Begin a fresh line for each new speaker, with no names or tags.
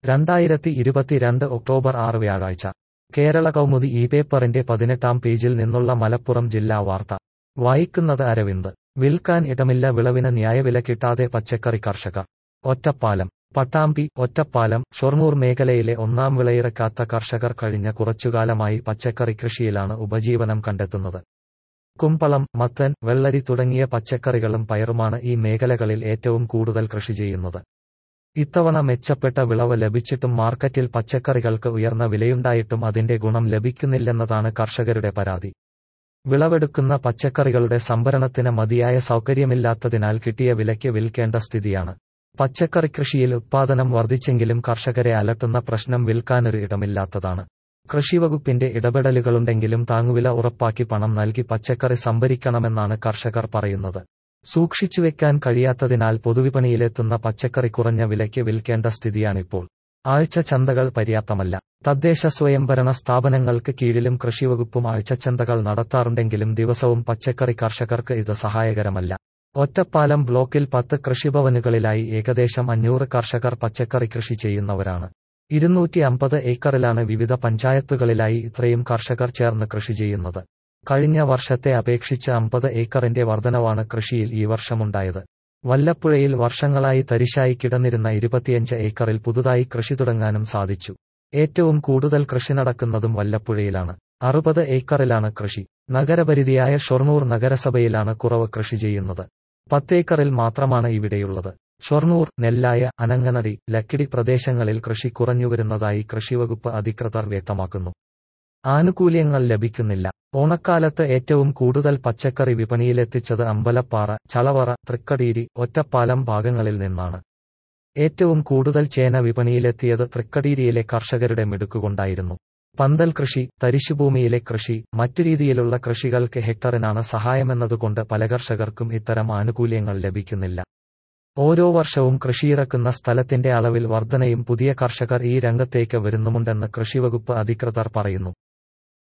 രണ്ടായിരത്തി ഇരുപത്തിരണ്ട് ഒക്ടോബർ ആറ് വ്യാഴാഴ്ച കേരള കൗമുദി ഈ പേപ്പറിന്റെ പതിനെട്ടാം പേജിൽ നിന്നുള്ള മലപ്പുറം ജില്ലാ വാർത്ത വായിക്കുന്നത് അരവിന്ദ് വിൽക്കാൻ ഇടമില്ല വിളവിന് ന്യായവില കിട്ടാതെ പച്ചക്കറി കർഷകർ ഒറ്റപ്പാലം പട്ടാമ്പി ഒറ്റപ്പാലം ഷൊർണൂർ മേഖലയിലെ ഒന്നാം വിളയിറക്കാത്ത കർഷകർ കഴിഞ്ഞ കുറച്ചുകാലമായി പച്ചക്കറി കൃഷിയിലാണ് ഉപജീവനം കണ്ടെത്തുന്നത് കുമ്പളം മത്തൻ വെള്ളരി തുടങ്ങിയ പച്ചക്കറികളും പയറുമാണ് ഈ മേഖലകളിൽ ഏറ്റവും കൂടുതൽ കൃഷി ചെയ്യുന്നത് ഇത്തവണ മെച്ചപ്പെട്ട വിളവ് ലഭിച്ചിട്ടും മാർക്കറ്റിൽ പച്ചക്കറികൾക്ക് ഉയർന്ന വിലയുണ്ടായിട്ടും അതിന്റെ ഗുണം ലഭിക്കുന്നില്ലെന്നതാണ് കർഷകരുടെ പരാതി വിളവെടുക്കുന്ന പച്ചക്കറികളുടെ സംഭരണത്തിന് മതിയായ സൗകര്യമില്ലാത്തതിനാൽ കിട്ടിയ വിലയ്ക്ക് വിൽക്കേണ്ട സ്ഥിതിയാണ് പച്ചക്കറി കൃഷിയിൽ ഉത്പാദനം വർദ്ധിച്ചെങ്കിലും കർഷകരെ അലട്ടുന്ന പ്രശ്നം വിൽക്കാനൊരു ഇടമില്ലാത്തതാണ് കൃഷിവകുപ്പിന്റെ ഇടപെടലുകളുണ്ടെങ്കിലും താങ്ങുവില ഉറപ്പാക്കി പണം നൽകി പച്ചക്കറി സംഭരിക്കണമെന്നാണ് കർഷകർ പറയുന്നത് സൂക്ഷിച്ചുവെക്കാൻ കഴിയാത്തതിനാൽ പൊതുവിപണിയിലെത്തുന്ന പച്ചക്കറി കുറഞ്ഞ വിലയ്ക്ക് വിൽക്കേണ്ട സ്ഥിതിയാണിപ്പോൾ ആഴ്ച ചന്തകൾ പര്യാപ്തമല്ല തദ്ദേശ സ്വയംഭരണ സ്ഥാപനങ്ങൾക്ക് കീഴിലും കൃഷിവകുപ്പും ആഴ്ചച്ചന്തകൾ നടത്താറുണ്ടെങ്കിലും ദിവസവും പച്ചക്കറി കർഷകർക്ക് ഇത് സഹായകരമല്ല ഒറ്റപ്പാലം ബ്ലോക്കിൽ പത്ത് കൃഷിഭവനുകളിലായി ഏകദേശം അഞ്ഞൂറ് കർഷകർ പച്ചക്കറി കൃഷി ചെയ്യുന്നവരാണ് ഇരുന്നൂറ്റി അമ്പത് ഏക്കറിലാണ് വിവിധ പഞ്ചായത്തുകളിലായി ഇത്രയും കർഷകർ ചേർന്ന് കൃഷി ചെയ്യുന്നത് കഴിഞ്ഞ വർഷത്തെ അപേക്ഷിച്ച് അമ്പത് ഏക്കറിന്റെ വർധനവാണ് കൃഷിയിൽ ഈ വർഷമുണ്ടായത് വല്ലപ്പുഴയിൽ വർഷങ്ങളായി തരിശായി കിടന്നിരുന്ന ഇരുപത്തിയഞ്ച് ഏക്കറിൽ പുതുതായി കൃഷി തുടങ്ങാനും സാധിച്ചു ഏറ്റവും കൂടുതൽ കൃഷി നടക്കുന്നതും വല്ലപ്പുഴയിലാണ് അറുപത് ഏക്കറിലാണ് കൃഷി നഗരപരിധിയായ ഷൊർണൂർ നഗരസഭയിലാണ് കുറവ് കൃഷി ചെയ്യുന്നത് പത്തേക്കറിൽ മാത്രമാണ് ഇവിടെയുള്ളത് ഷൊർണൂർ നെല്ലായ അനങ്ങനടി ലക്കിടി പ്രദേശങ്ങളിൽ കൃഷി കുറഞ്ഞുവരുന്നതായി കൃഷിവകുപ്പ് അധികൃതർ വ്യക്തമാക്കുന്നു ആനുകൂല്യങ്ങൾ ലഭിക്കുന്നില്ല ഓണക്കാലത്ത് ഏറ്റവും കൂടുതൽ പച്ചക്കറി വിപണിയിലെത്തിച്ചത് അമ്പലപ്പാറ ചളവറ തൃക്കടീരി ഒറ്റപ്പാലം ഭാഗങ്ങളിൽ നിന്നാണ് ഏറ്റവും കൂടുതൽ ചേന വിപണിയിലെത്തിയത് തൃക്കടീരിയിലെ കർഷകരുടെ മിടുക്കുകൊണ്ടായിരുന്നു പന്തൽ കൃഷി തരിശുഭൂമിയിലെ കൃഷി മറ്റു രീതിയിലുള്ള കൃഷികൾക്ക് ഹെക്ടറിനാണ് സഹായമെന്നതുകൊണ്ട് പല കർഷകർക്കും ഇത്തരം ആനുകൂല്യങ്ങൾ ലഭിക്കുന്നില്ല ഓരോ വർഷവും കൃഷിയിറക്കുന്ന സ്ഥലത്തിന്റെ അളവിൽ വർധനയും പുതിയ കർഷകർ ഈ രംഗത്തേക്ക് വരുന്നുമുണ്ടെന്ന് കൃഷിവകുപ്പ് അധികൃതർ പറയുന്നു